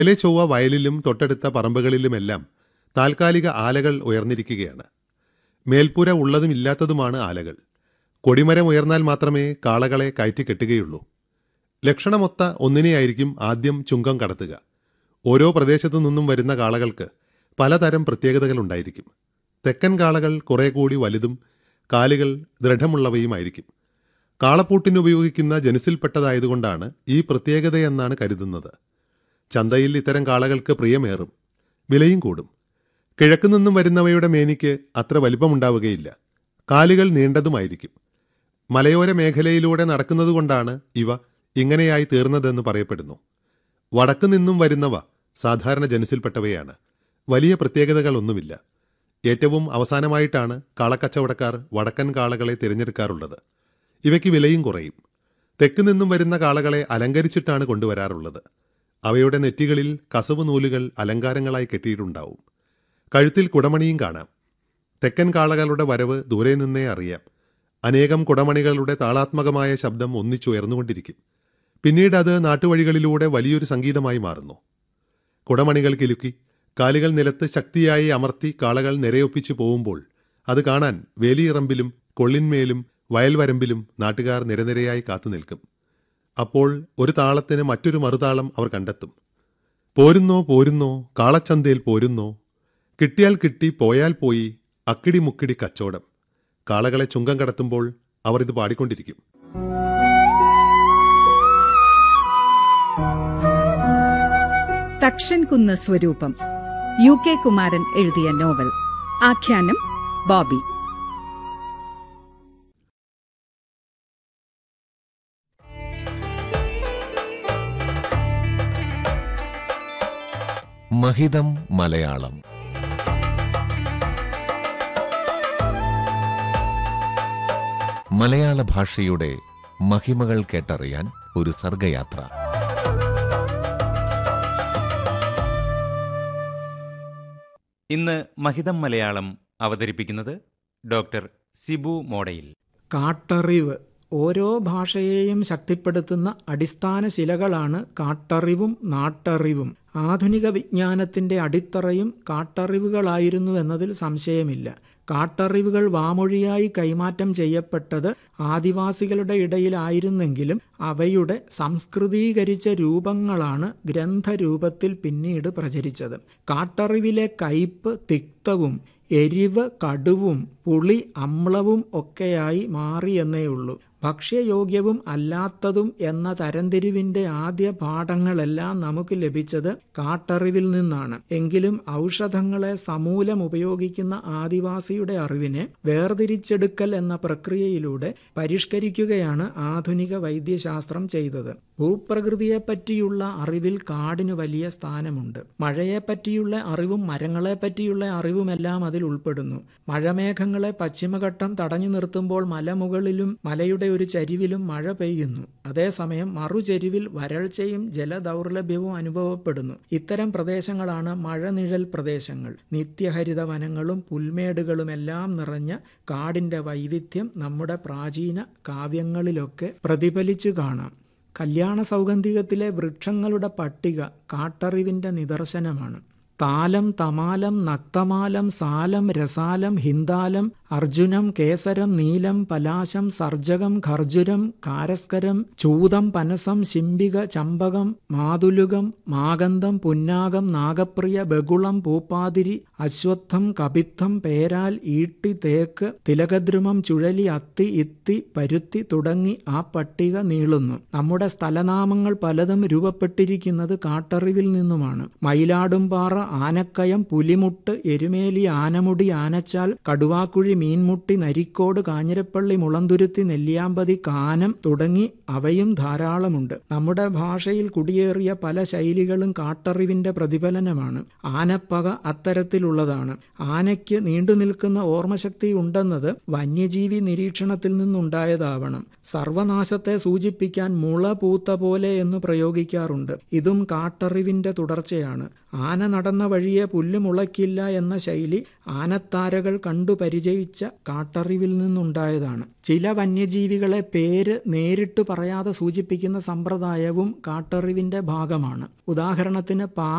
മേലെ ചൊവ്വ വയലിലും തൊട്ടടുത്ത പറമ്പുകളിലുമെല്ലാം താൽക്കാലിക ആലകൾ ഉയർന്നിരിക്കുകയാണ് മേൽപ്പുര ഉള്ളതും ഇല്ലാത്തതുമാണ് ആലകൾ കൊടിമരം ഉയർന്നാൽ മാത്രമേ കാളകളെ കയറ്റി കെട്ടുകയുള്ളൂ ലക്ഷണമൊത്ത ഒന്നിനെയായിരിക്കും ആദ്യം ചുങ്കം കടത്തുക ഓരോ പ്രദേശത്തു നിന്നും വരുന്ന കാളകൾക്ക് പലതരം പ്രത്യേകതകളുണ്ടായിരിക്കും തെക്കൻ കാളകൾ കുറെ കൂടി വലുതും കാലുകൾ ദൃഢമുള്ളവയുമായിരിക്കും കാളപ്പൂട്ടിന് ഉപയോഗിക്കുന്ന ജനുസിൽപ്പെട്ടതായതുകൊണ്ടാണ് ഈ പ്രത്യേകതയെന്നാണ് കരുതുന്നത് ചന്തയിൽ ഇത്തരം കാളകൾക്ക് പ്രിയമേറും വിലയും കൂടും കിഴക്കു നിന്നും വരുന്നവയുടെ മേനിക്ക് അത്ര വലിപ്പമുണ്ടാവുകയില്ല കാലുകൾ നീണ്ടതുമായിരിക്കും മലയോര മേഖലയിലൂടെ നടക്കുന്നതുകൊണ്ടാണ് ഇവ ഇങ്ങനെയായി തീർന്നതെന്ന് പറയപ്പെടുന്നു വടക്കു നിന്നും വരുന്നവ സാധാരണ ജനുസിൽപ്പെട്ടവയാണ് വലിയ പ്രത്യേകതകളൊന്നുമില്ല ഏറ്റവും അവസാനമായിട്ടാണ് കാളക്കച്ചവടക്കാർ വടക്കൻ കാളകളെ തിരഞ്ഞെടുക്കാറുള്ളത് ഇവയ്ക്ക് വിലയും കുറയും തെക്ക് നിന്നും വരുന്ന കാളകളെ അലങ്കരിച്ചിട്ടാണ് കൊണ്ടുവരാറുള്ളത് അവയുടെ നെറ്റികളിൽ കസവ് നൂലുകൾ അലങ്കാരങ്ങളായി കെട്ടിയിട്ടുണ്ടാവും കഴുത്തിൽ കുടമണിയും കാണാം തെക്കൻ കാളകളുടെ വരവ് ദൂരെ നിന്നേ അറിയാം അനേകം കുടമണികളുടെ താളാത്മകമായ ശബ്ദം ഒന്നിച്ചുയർന്നുകൊണ്ടിരിക്കും പിന്നീട് അത് നാട്ടുവഴികളിലൂടെ വലിയൊരു സംഗീതമായി മാറുന്നു കുടമണികൾ കിലുക്കി കാലുകൾ നിലത്ത് ശക്തിയായി അമർത്തി കാളകൾ നിരയൊപ്പിച്ചു പോകുമ്പോൾ അത് കാണാൻ വേലിയിറമ്പിലും കൊള്ളിന്മേലും വയൽവരമ്പിലും നാട്ടുകാർ നിരനിരയായി കാത്തുനിൽക്കും അപ്പോൾ ഒരു താളത്തിന് മറ്റൊരു മറുതാളം അവർ കണ്ടെത്തും പോരുന്നോ പോരുന്നോ കാളച്ചന്തയിൽ പോരുന്നോ കിട്ടിയാൽ കിട്ടി പോയാൽ പോയി അക്കിടി മുക്കിടി കച്ചോടം കാളകളെ ചുങ്കം കടത്തുമ്പോൾ അവർ ഇത് പാടിക്കൊണ്ടിരിക്കും തക്ഷൻകുന്ന് സ്വരൂപം യു കെ കുമാരൻ എഴുതിയ നോവൽ ആഖ്യാനം ബോബി മഹിതം മലയാളം മലയാള ഭാഷയുടെ മഹിമകൾ കേട്ടറിയാൻ ഒരു സർഗയാത്ര ഇന്ന് മഹിതം മലയാളം അവതരിപ്പിക്കുന്നത് ഡോക്ടർ സിബു മോഡയിൽ കാട്ടറിവ് ഓരോ ഭാഷയെയും ശക്തിപ്പെടുത്തുന്ന അടിസ്ഥാന ശിലകളാണ് കാട്ടറിവും നാട്ടറിവും ആധുനിക വിജ്ഞാനത്തിന്റെ അടിത്തറയും കാട്ടറിവുകളായിരുന്നു എന്നതിൽ സംശയമില്ല കാട്ടറിവുകൾ വാമൊഴിയായി കൈമാറ്റം ചെയ്യപ്പെട്ടത് ആദിവാസികളുടെ ഇടയിലായിരുന്നെങ്കിലും അവയുടെ സംസ്കൃതീകരിച്ച രൂപങ്ങളാണ് ഗ്രന്ഥരൂപത്തിൽ പിന്നീട് പ്രചരിച്ചത് കാട്ടറിവിലെ കയ്പ് തിക്തവും എരിവ് കടുവും പുളി അമ്ലവും ഒക്കെയായി മാറിയെന്നേയുള്ളൂ ഭക്ഷ്യയോഗ്യവും അല്ലാത്തതും എന്ന തരംതിരിവിന്റെ ആദ്യ പാഠങ്ങളെല്ലാം നമുക്ക് ലഭിച്ചത് കാട്ടറിവിൽ നിന്നാണ് എങ്കിലും ഔഷധങ്ങളെ സമൂലം ഉപയോഗിക്കുന്ന ആദിവാസിയുടെ അറിവിനെ വേർതിരിച്ചെടുക്കൽ എന്ന പ്രക്രിയയിലൂടെ പരിഷ്കരിക്കുകയാണ് ആധുനിക വൈദ്യശാസ്ത്രം ചെയ്തത് ഭൂപ്രകൃതിയെപ്പറ്റിയുള്ള അറിവിൽ കാടിന് വലിയ സ്ഥാനമുണ്ട് മഴയെപ്പറ്റിയുള്ള അറിവും മരങ്ങളെപ്പറ്റിയുള്ള അറിവുമെല്ലാം അതിൽ ഉൾപ്പെടുന്നു മഴമേഘങ്ങളെ പശ്ചിമഘട്ടം തടഞ്ഞു നിർത്തുമ്പോൾ മലമുകളിലും മലയുടെ ഒരു ചരിവിലും മഴ പെയ്യുന്നു അതേസമയം മറുചരിവിൽ വരൾച്ചയും ജലദൗർലഭ്യവും അനുഭവപ്പെടുന്നു ഇത്തരം പ്രദേശങ്ങളാണ് മഴനിഴൽ പ്രദേശങ്ങൾ നിത്യഹരിത വനങ്ങളും പുൽമേടുകളുമെല്ലാം നിറഞ്ഞ കാടിന്റെ വൈവിധ്യം നമ്മുടെ പ്രാചീന കാവ്യങ്ങളിലൊക്കെ പ്രതിഫലിച്ചു കാണാം കല്യാണ സൗഗന്ധികത്തിലെ വൃക്ഷങ്ങളുടെ പട്ടിക കാട്ടറിവിന്റെ നിദർശനമാണ് താലം തമാലം നക്തമാലം സാലം രസാലം ഹിന്ദാലം അർജുനം കേസരം നീലം പലാശം സർജകം ഖർജുരം കാരസ്കരം ചൂതം പനസം ശിംബിക ചമ്പകം മാതുലുകം മാഗന്ധം പുന്നാകം നാഗപ്രിയ ബകുളം പൂപ്പാതിരി അശ്വത്ഥം കപിത്ഥം പേരാൽ ഈട്ടി തേക്ക് തിലകദ്രുമം ചുഴലി അത്തി ഇത്തി പരുത്തി തുടങ്ങി ആ പട്ടിക നീളുന്നു നമ്മുടെ സ്ഥലനാമങ്ങൾ പലതും രൂപപ്പെട്ടിരിക്കുന്നത് കാട്ടറിവിൽ നിന്നുമാണ് മയിലാടുംപാറ ആനക്കയം പുലിമുട്ട് എരുമേലി ആനമുടി ആനച്ചാൽ കടുവാക്കുഴി മീൻമുട്ടി നരിക്കോട് കാഞ്ഞിരപ്പള്ളി മുളന്തുരുത്തി നെല്ലിയാമ്പതി കാനം തുടങ്ങി അവയും ധാരാളമുണ്ട് നമ്മുടെ ഭാഷയിൽ കുടിയേറിയ പല ശൈലികളും കാട്ടറിവിന്റെ പ്രതിഫലനമാണ് ആനപ്പക അത്തരത്തിലുള്ളതാണ് ആനയ്ക്ക് നീണ്ടു നിൽക്കുന്ന ഓർമ്മശക്തി ഉണ്ടെന്നത് വന്യജീവി നിരീക്ഷണത്തിൽ നിന്നുണ്ടായതാവണം സർവനാശത്തെ സൂചിപ്പിക്കാൻ മുള പൂത്ത പോലെ എന്ന് പ്രയോഗിക്കാറുണ്ട് ഇതും കാട്ടറിവിന്റെ തുടർച്ചയാണ് ആന നടന്ന വഴിയെ പുല്ല് മുളയ്ക്കില്ല എന്ന ശൈലി ആനത്താരകൾ കണ്ടു പരിചയിച്ച കാട്ടറിവിൽ നിന്നുണ്ടായതാണ് ചില വന്യജീവികളെ പേര് നേരിട്ട് പറയാതെ സൂചിപ്പിക്കുന്ന സമ്പ്രദായവും കാട്ടറിവിന്റെ ഭാഗമാണ് ഉദാഹരണത്തിന് പാ